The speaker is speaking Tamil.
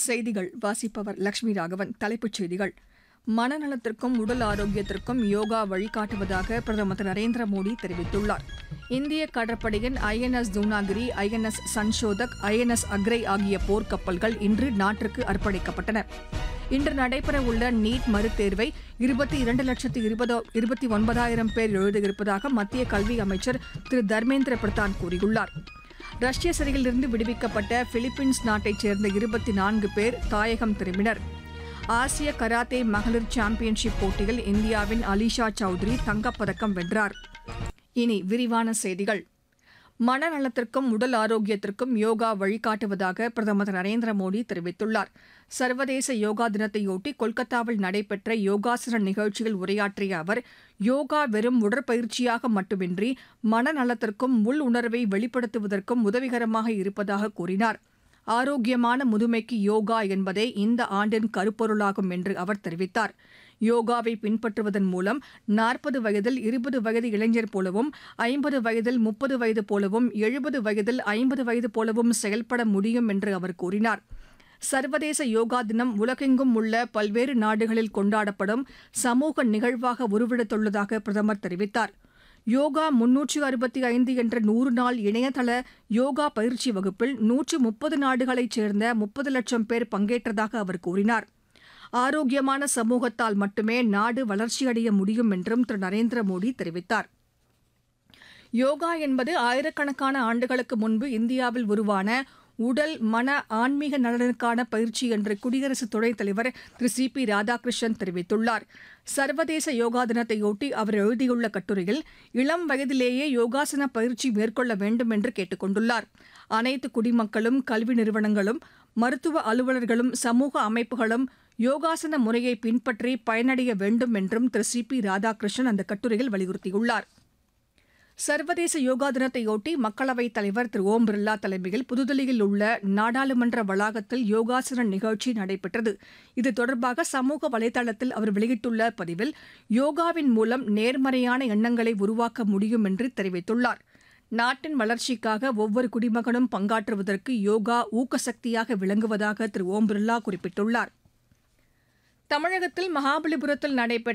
செய்திகள் வாசிப்பவர் லட்சுமி ராகவன் தலைப்புச் செய்திகள் மனநலத்திற்கும் உடல் ஆரோக்கியத்திற்கும் யோகா வழிகாட்டுவதாக பிரதமர் திரு நரேந்திர மோடி தெரிவித்துள்ளார் இந்திய கடற்படையின் INS Dunagiri INS Sanshodhak INS Agray ஆகிய போர்க்கப்பல்கள் இன்று நாட்டிற்கு அர்ப்பணிக்கப்பட்டன இன்று நடைபெறவுள்ள நீட் மறுதேர்வை இருபத்தி இரண்டு லட்சத்து இருபதோ இருபத்தி ஒன்பதாயிரம் பேர் எழுதியிருப்பதாக மத்திய கல்வி அமைச்சர் திரு தர்மேந்திர பிரதான் கூறியுள்ளார் ரஷ்ய சிறையிலிருந்து விடுவிக்கப்பட்ட பிலிப்பீன்ஸ் நாட்டைச் சேர்ந்த இருபத்தி நான்கு பேர் தாயகம் திரும்பினர் ஆசிய கராத்தே மகளிர் சாம்பியன்ஷிப் போட்டியில் இந்தியாவின் அலிஷா சௌத்ரி தங்கப்பதக்கம் வென்றார் இனி விரிவான செய்திகள் மனநலத்திற்கும் உடல் ஆரோக்கியத்திற்கும் யோகா வழிகாட்டுவதாக பிரதமர் திரு நரேந்திர மோடி தெரிவித்துள்ளார் சர்வதேச யோகா தினத்தையொட்டி கொல்கத்தாவில் நடைபெற்ற யோகாசன நிகழ்ச்சியில் உரையாற்றிய அவர் யோகா வெறும் உடற்பயிற்சியாக மட்டுமின்றி மனநலத்திற்கும் உள் உணர்வை வெளிப்படுத்துவதற்கும் உதவிகரமாக இருப்பதாக கூறினார் ஆரோக்கியமான முதுமைக்கு யோகா என்பதே இந்த ஆண்டின் கருப்பொருளாகும் என்று அவர் தெரிவித்தார் யோகாவை பின்பற்றுவதன் மூலம் நாற்பது வயதில் இருபது வயது இளைஞர் போலவும் ஐம்பது வயதில் முப்பது வயது போலவும் எழுபது வயதில் ஐம்பது வயது போலவும் செயல்பட முடியும் என்று அவர் கூறினார் சர்வதேச யோகா தினம் உலகெங்கும் உள்ள பல்வேறு நாடுகளில் கொண்டாடப்படும் சமூக நிகழ்வாக உருவெடுத்துள்ளதாக பிரதமர் தெரிவித்தார் யோகா முன்னூற்று அறுபத்தி ஐந்து என்ற நூறு நாள் இணையதள யோகா பயிற்சி வகுப்பில் நூற்று முப்பது நாடுகளைச் சேர்ந்த முப்பது லட்சம் பேர் பங்கேற்றதாக அவர் கூறினார் ஆரோக்கியமான சமூகத்தால் மட்டுமே நாடு வளர்ச்சியடைய முடியும் என்றும் திரு நரேந்திர மோடி தெரிவித்தார் யோகா என்பது ஆயிரக்கணக்கான ஆண்டுகளுக்கு முன்பு இந்தியாவில் உருவான உடல் மன ஆன்மீக நலனுக்கான பயிற்சி என்று குடியரசு துணைத் தலைவர் திரு சி பி ராதாகிருஷ்ணன் தெரிவித்துள்ளார் சர்வதேச யோகா தினத்தையொட்டி அவர் எழுதியுள்ள கட்டுரையில் இளம் வயதிலேயே யோகாசன பயிற்சி மேற்கொள்ள வேண்டும் என்று கேட்டுக் கொண்டுள்ளார் அனைத்து குடிமக்களும் கல்வி நிறுவனங்களும் மருத்துவ அலுவலர்களும் சமூக அமைப்புகளும் யோகாசன முறையை பின்பற்றி பயனடைய வேண்டும் என்றும் திரு சி பி ராதாகிருஷ்ணன் அந்த கட்டுரையில் வலியுறுத்தியுள்ளார் சர்வதேச யோகா தினத்தையொட்டி மக்களவைத் தலைவர் திரு ஓம் பிர்லா தலைமையில் புதுதில்லியில் உள்ள நாடாளுமன்ற வளாகத்தில் யோகாசன நிகழ்ச்சி நடைபெற்றது இது தொடர்பாக சமூக வலைதளத்தில் அவர் வெளியிட்டுள்ள பதிவில் யோகாவின் மூலம் நேர்மறையான எண்ணங்களை உருவாக்க முடியும் என்று தெரிவித்துள்ளார் நாட்டின் வளர்ச்சிக்காக ஒவ்வொரு குடிமகனும் பங்காற்றுவதற்கு யோகா ஊக்கசக்தியாக விளங்குவதாக திரு ஓம் பிர்லா குறிப்பிட்டுள்ளார் தமிழகத்தில் மகாபலிபுரத்தில் நடைபெற்ற